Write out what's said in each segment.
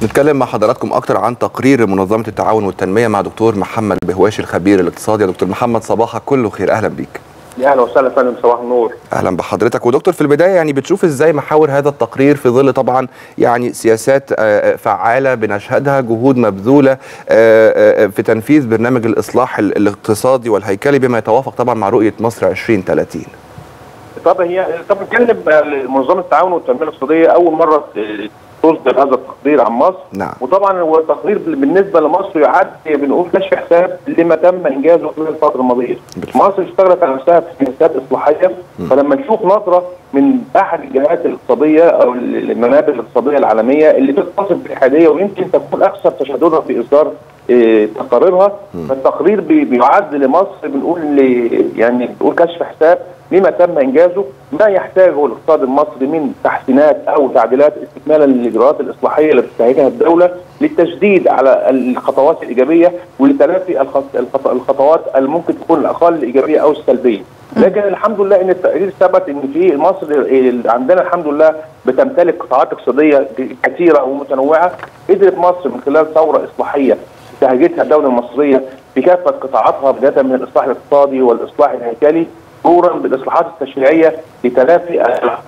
نتكلم مع حضراتكم اكتر عن تقرير منظمه التعاون والتنميه مع دكتور محمد بهواشي الخبير الاقتصادي يا دكتور محمد صباحك كله خير اهلا بيك يا اهلا وسهلا فندم صباح النور اهلا بحضرتك ودكتور في البدايه يعني بتشوف ازاي محاور هذا التقرير في ظل طبعا يعني سياسات آه، فعاله بنشهدها جهود مبذوله آه، آه، في تنفيذ برنامج الاصلاح ال- الاقتصادي والهيكلي بما يتوافق طبعا مع رؤيه مصر 2030 طب هي طب نتكلم منظمه التعاون والتنميه الاقتصاديه اول مره تصدر هذا التقرير عن مصر نعم وطبعا هو التقرير بالنسبه لمصر يعد بنقول كشف حساب لما تم انجازه خلال الفتره الماضيه. بالفعل. مصر اشتغلت على نفسها في سياسات اصلاحيه فلما نشوف نظره من احد الجهات الاقتصاديه او المنابر الاقتصاديه العالميه اللي تتصف بالحاديه ويمكن تكون اكثر تشددا في اصدار إيه، تقاريرها فالتقرير بي- بيعد لمصر بنقول ل- يعني بنقول كشف حساب لما تم انجازه ما يحتاجه الاقتصاد المصري من تحسينات او تعديلات استكمالا للاجراءات الاصلاحيه اللي بتستهدفها الدوله للتشديد على الخطوات الايجابيه ولتلافي الخط- الخط- الخطوات اللي ممكن تكون الاقل ايجابيه او السلبيه. لكن الحمد لله ان التقرير ثبت ان في مصر ال- عندنا الحمد لله بتمتلك قطاعات اقتصاديه كثيره ومتنوعه قدرت مصر من خلال ثوره اصلاحيه انتهجتها الدوله المصريه في كافه قطاعاتها بدايه من الاصلاح الاقتصادي والاصلاح الهيكلي مرورا بالاصلاحات التشريعيه لتلافي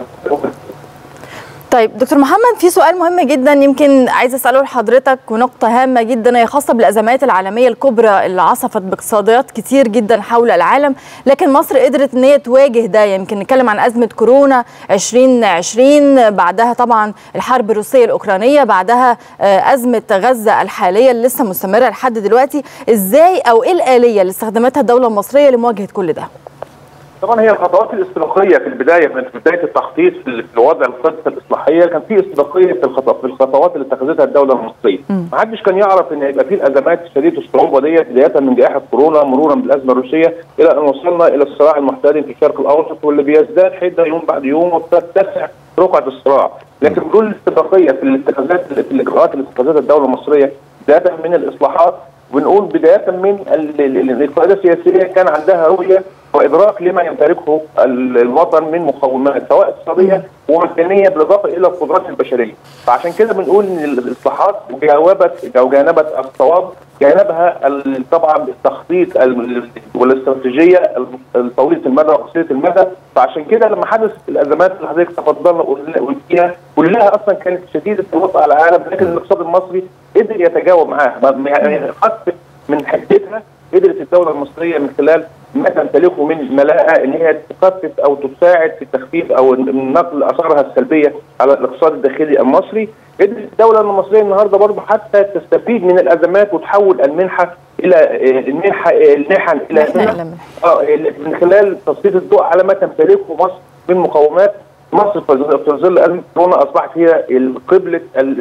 طيب دكتور محمد في سؤال مهم جدا يمكن عايز اساله لحضرتك ونقطه هامه جدا هي خاصه بالازمات العالميه الكبرى اللي عصفت باقتصاديات كتير جدا حول العالم لكن مصر قدرت ان هي تواجه ده يمكن نتكلم عن ازمه كورونا 2020 بعدها طبعا الحرب الروسيه الاوكرانيه بعدها آه، ازمه غزه الحاليه اللي لسه مستمره لحد دلوقتي ازاي او ايه الاليه اللي استخدمتها الدوله المصريه لمواجهه كل ده طبعا هي الخطوات الاستباقيه في البدايه من في بدايه التخطيط في في وضع الخطه الاصلاحيه كان في استباقيه في الخطوات في الخطوات اللي اتخذتها الدوله المصريه. ما حدش كان يعرف ان هيبقى في الازمات شديده الصعوبه ديت بدايه من جائحه كورونا مرورا بالازمه الروسيه الى ان وصلنا الى الصراع المحتدم في الشرق الاوسط واللي بيزداد حده يوم بعد يوم وبتتسع رقعه الصراع. لكن بدون الاستباقيه في الاتخاذات في الاجراءات اللي اتخذتها الدوله المصريه بدايه من الاصلاحات ونقول بدايه من ال- ال- ال- القياده السياسيه كان عندها رؤيه وادراك لما يمتلكه ال- الوطن من مقومات سواء اقتصاديه ومدنيه بالاضافه الى القدرات البشريه، فعشان كده بنقول ان الاصلاحات جاوبت او جانبت الصواب جانبها ال- طبعا التخطيط ال- والاستراتيجيه الطويله المدى وقصيره المدى، فعشان كده لما حدث الازمات اللي حضرتك تفضلنا وقلنا- قلتيها كلها اصلا كانت شديده الوطأ على العالم لكن الاقتصاد المصري قدر يتجاوب معاها ما- يعني خفف من حدتها قدرت الدوله المصريه من خلال ما تمتلكه من ملاءه ان هي تخفف او تساعد في التخفيف او نقل اثارها السلبيه على الاقتصاد الداخلي المصري قدرت الدوله المصريه النهارده برضه حتى تستفيد من الازمات وتحول المنحه الى آه، المنحه آه، المحن الى محنة إلى منحة. اه من خلال تسليط الضوء على ما تمتلكه مصر من مقومات مصر في ظل- في ظل ازمه كورونا اصبحت هي القبله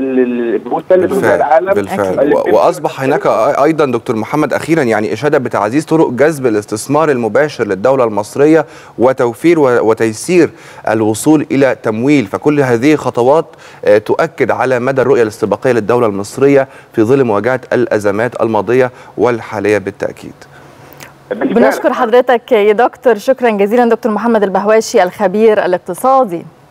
المثلث العالم بالفعل اللي و- واصبح هناك ايضا دكتور محمد اخيرا يعني اشاده بتعزيز طرق جذب الاستثمار المباشر للدوله المصريه وتوفير و- وتيسير الوصول الى تمويل فكل هذه خطوات آه، تؤكد على مدى الرؤيه الاستباقيه للدوله المصريه في ظل مواجهه الازمات الماضيه والحاليه بالتاكيد بالفعل. بنشكر حضرتك يا دكتور شكرا جزيلا دكتور محمد البهواشي الخبير الاقتصادي